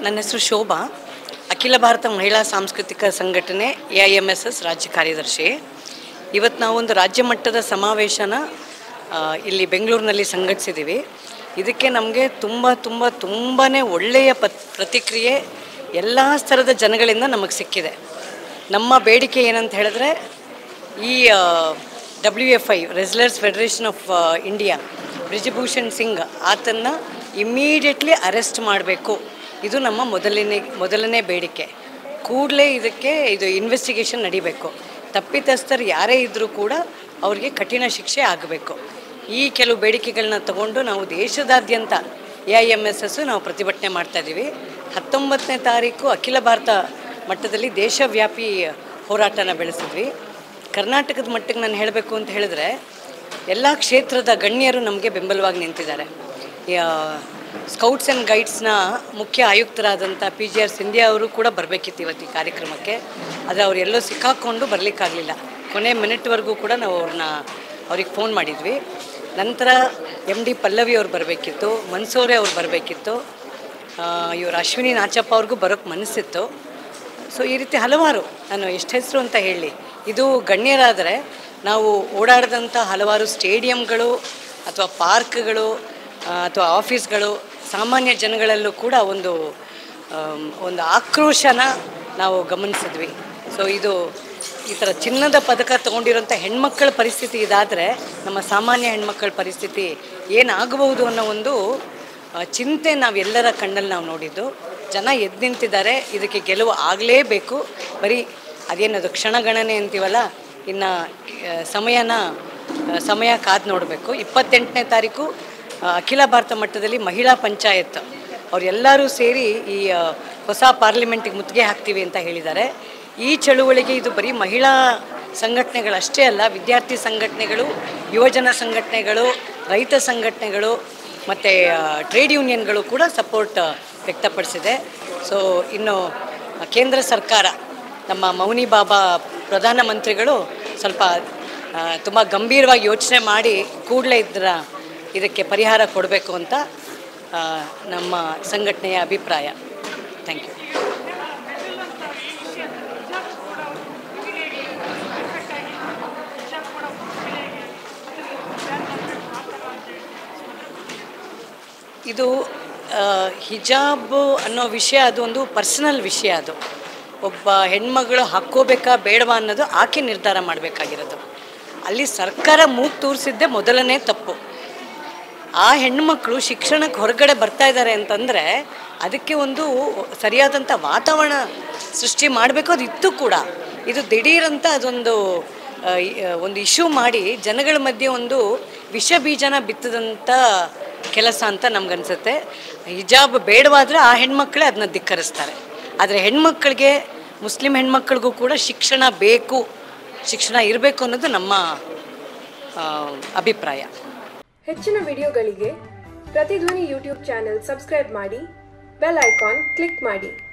ನನ್ನ ಹೆಸರು ಶೋಭಾ ಅಖಿಲ ಭಾರತ ಮಹಿಳಾ ಸಾಂಸ್ಕೃತಿಕ ಸಂಘಟನೆ A I M S S ರಾಜ್ಯ ಕಾರ್ಯದರ್ಶಿ ಇವತ್ತು ನಾವೊಂದು ರಾಜ್ಯ ಮಟ್ಟದ ಸಮಾವೇಶನ ಆ, ಇಲ್ಲಿ ಬೆಂಗಳೂರಿನಲ್ಲಿ ಸಂಘಟಿಸಿದ್ದೀವಿ ಇದಕ್ಕೆ ನಮಗೆ ತುಂಬ ತುಂಬ ತುಂಬಾ ಒಳ್ಳೆಯ ಪತ್ ಪ್ರತಿಕ್ರಿಯೆ ಎಲ್ಲ ಸ್ತರದ ಜನಗಳಿಂದ ನಮಗೆ ಸಿಕ್ಕಿದೆ ನಮ್ಮ ಬೇಡಿಕೆ ಏನಂತ ಹೇಳಿದ್ರೆ ಈ W F I wrestlers federation of India Brijbhushan Singh ಆತನ್ನು ಇಮ್ಮಿಡಿಯೇಟ್ಲಿ ಅರೆಸ್ಟ್ ಮಾಡಬೇಕು ಇದು ನಮ್ಮ ಮೊದಲನೇ ಮೊದಲನೇ ಬೇಡಿಕೆ ಕೂಡಲೇ ಇದಕ್ಕೆ ಇದು ಇನ್ವೆಸ್ಟಿಗೇಷನ್ ನಡಿಬೇಕು ತಪ್ಪಿತಸ್ಥರು ಯಾರೇ ಇದ್ದರೂ ಕೂಡ ಅವರಿಗೆ ಕಠಿಣ ಶಿಕ್ಷೆ ಆಗಬೇಕು ಈ ಕೆಲವು ಬೇಡಿಕೆಗಳನ್ನ ತಗೊಂಡು ನಾವು ದೇಶದಾದ್ಯಂತ A I M S S ನಾವು ಪ್ರತಿಭಟನೆ ಮಾಡ್ತಾ ಇದ್ದೀವಿ ಹತ್ತೊಂಬತ್ತನೇ ತಾರೀಕು ಅಖಿಲ ಭಾರತ ಮಟ್ಟದಲ್ಲಿ ದೇಶವ್ಯಾಪಿ ಹೋರಾಟನ ಬೆಳೆಸಿದ್ವಿ ಕರ್ನಾಟಕದ ಮಟ್ಟಿಗೆ ನಾನು ಹೇಳಬೇಕು ಅಂತ ಹೇಳಿದ್ರೆ ಎಲ್ಲ ಕ್ಷೇತ್ರದ ಗಣ್ಯರು ನಮಗೆ ಬೆಂಬಲವಾಗಿ ನಿಂತಿದ್ದಾರೆ ಯಾ- ಸ್ಕೌಟ್ಸ್ ಆ್ಯಂಡ್ ಗೈಡ್ಸ್ನ ಮುಖ್ಯ ಆಯುಕ್ತರಾದಂಥ ಪಿ ಜಿ ಆರ್ ಸಿಂಧಿಯಾ ಅವರು ಕೂಡ ಬರಬೇಕಿತ್ತು ಇವತ್ತು ಈ ಕಾರ್ಯಕ್ರಮಕ್ಕೆ ಆದರೆ ಅವ್ರು ಎಲ್ಲೋ ಸಿಕ್ಕಾಕ್ಕೊಂಡು ಬರಲಿಕ್ಕಾಗಲಿಲ್ಲ ಕೊನೆ ಮಿನಿಟ್ವರೆಗೂ ಕೂಡ ನಾವು ಅವ್ರನ್ನ ಅವ್ರಿಗೆ ಫೋನ್ ಮಾಡಿದ್ವಿ ನಂತರ ಎಮ್ ಡಿ ಪಲ್ಲವಿ ಅವ್ರು ಬರಬೇಕಿತ್ತು ಮನ್ಸೂರೆ ಅವ್ರು ಬರಬೇಕಿತ್ತು ಇವರು ಅಶ್ವಿನಿ ನಾಚಪ್ಪ ಅವ್ರಿಗೂ ಬರೋಕ್ಕೆ ಮನಸ್ಸಿತ್ತು ಸೊ ಈ ರೀತಿ ಹಲವಾರು ನಾನು ಎಷ್ಟು ಹೆಸರು ಅಂತ ಹೇಳಿ ಇದು ಗಣ್ಯರಾದರೆ ನಾವು ಓಡಾಡಿದಂಥ ಹಲವಾರು ಸ್ಟೇಡಿಯಂಗಳು ಅಥವಾ ಪಾರ್ಕ್ಗಳು ಅಥವಾ ಆಫೀಸ್ಗಳು ಸಾಮಾನ್ಯ ಜನಗಳಲ್ಲೂ ಕೂಡ ಒಂದು ಆಮ್, ಒಂದು ಆಕ್ರೋಶನ ನಾವು ಗಮನಿಸಿದ್ವಿ ಸೊ ಇದು ಈ ಥರ ಚಿನ್ನದ ಪದಕ ತೊಗೊಂಡಿರೋಂಥ ಹೆಣ್ಮಕ್ಕಳ ಪರಿಸ್ಥಿತಿ ಇದಾದರೆ ನಮ್ಮ ಸಾಮಾನ್ಯ ಹೆಣ್ಮಕ್ಕಳ ಪರಿಸ್ಥಿತಿ ಏನಾಗಬಹುದು ಅನ್ನೋ ಒಂದು ಆ, ಚಿಂತೆ ನಾವೆಲ್ಲರ ಕಣ್ಣಲ್ಲಿ ನಾವು ನೋಡಿದ್ದು ಜನ ಎದ್ದು ನಿಂತಿದ್ದಾರೆ ಇದಕ್ಕೆ ಗೆಲುವು ಆಗಲೇಬೇಕು ಬರೀ ಅದೇನದು ಕ್ಷಣಗಣನೆ ಅಂತೀವಲ್ಲ ಇನ್ನು ಆ, ಸಮಯನ ಆ, ಸಮಯ ಕಾದು ನೋಡಬೇಕು ಇಪ್ಪತ್ತೆಂಟನೇ ತಾರೀಕು ಆ, ಅಖಿಲ ಭಾರತ ಮಟ್ಟದಲ್ಲಿ ಮಹಿಳಾ ಪಂಚಾಯತ್ ಅವರೆಲ್ಲರೂ ಸೇರಿ ಈ ಆ, ಹೊಸ ಪಾರ್ಲಿಮೆಂಟಿಗೆ ಮುತ್ತಿಗೆ ಹಾಕ್ತೀವಿ ಅಂತ ಹೇಳಿದ್ದಾರೆ ಈ ಚಳುವಳಿಗೆ ಇದು ಬರೀ ಮಹಿಳಾ ಸಂಘಟನೆಗಳಷ್ಟೇ ಅಲ್ಲ ವಿದ್ಯಾರ್ಥಿ ಸಂಘಟನೆಗಳು ಯುವಜನ ಸಂಘಟನೆಗಳು ರೈತ ಸಂಘಟನೆಗಳು ಮತ್ತು ಟ್ರೇಡ್ ಯೂನಿಯನ್ಗಳು ಕೂಡ ಸಪೋರ್ಟ್ ವ್ಯಕ್ತಪಡಿಸಿದೆ ಸೊ ಇನ್ನು ಕೇಂದ್ರ ಸರ್ಕಾರ ನಮ್ಮ ಮೌನಿ ಬಾಬಾ ಪ್ರಧಾನಮಂತ್ರಿಗಳು ಸ್ವಲ್ಪ ತುಂಬ ಗಂಭೀರವಾಗಿ ಯೋಚನೆ ಮಾಡಿ ಕೂಡಲೇ ಇದರ ಇದಕ್ಕೆ ಪರಿಹಾರ ಕೊಡಬೇಕು ಅಂತ ಆ, ನಮ್ಮ ಸಂಘಟನೆಯ ಅಭಿಪ್ರಾಯ ಥ್ಯಾಂಕ್ ಯು ಇದು ಆ, ಹಿಜಾಬ್ ಅನ್ನೋ ವಿಷಯ ಅದು ಒಂದು ಪರ್ಸನಲ್ ವಿಷಯ ಅದು ಒಬ್ಬ ಹೆಣ್ಮಗಳು ಹಾಕ್ಕೋಬೇಕಾ ಬೇಡವಾ ಅನ್ನೋದು ಆಕೆ ನಿರ್ಧಾರ ಮಾಡಬೇಕಾಗಿರೋದು ಅಲ್ಲಿ ಸರ್ಕಾರ ಮೂಗು ತೂರಿಸಿದ್ದೇ ಮೊದಲನೇ ತಪ್ಪು ಆ ಹೆಣ್ಣುಮಕ್ಕಳು ಶಿಕ್ಷಣಕ್ಕೆ ಹೊರಗಡೆ ಬರ್ತಾ ಇದ್ದಾರೆ ಅಂತಂದರೆ ಅದಕ್ಕೆ ಒಂದು ಸರಿಯಾದಂಥ ವಾತಾವರಣ ಸೃಷ್ಟಿ ಮಾಡಬೇಕು ಅದು ಇತ್ತು ಕೂಡ ಇದು ದಿಢೀರಂತ ಅದೊಂದು ಆ, ಈ, ಆ, ಒಂದು ಇಶ್ಯೂ ಮಾಡಿ ಜನಗಳ ಮಧ್ಯೆ ಒಂದು ವಿಷ ಬೀಜನ ಬಿತ್ತದಂಥ ಕೆಲಸ ಅಂತ ನಮ್ಗನ್ಸುತ್ತೆ ಹಿಜಾಬ್ ಬೇಡವಾದರೆ ಆ ಹೆಣ್ಮಕ್ಳೇ ಅದನ್ನ ಧಿಕ್ಕರಿಸ್ತಾರೆ ಆದರೆ ಹೆಣ್ಮಕ್ಳಿಗೆ ಮುಸ್ಲಿಂ ಹೆಣ್ಮಕ್ಳಿಗೂ ಕೂಡ ಶಿಕ್ಷಣ ಬೇಕು ಶಿಕ್ಷಣ ಇರಬೇಕು ಅನ್ನೋದು ನಮ್ಮ ಆ, ಅಭಿಪ್ರಾಯ ಹೆಚ್ಚಿನ ವಿಡಿಯೋಗಳಿಗೆ ಪ್ರತಿಧ್ವನಿ ಯೂಟ್ಯೂಬ್ ಚಾನೆಲ್ ಸಬ್ಸ್ಕ್ರೈಬ್ ಮಾಡಿ ಬೆಲ್ ಐಕಾನ್ ಕ್ಲಿಕ್ ಮಾಡಿ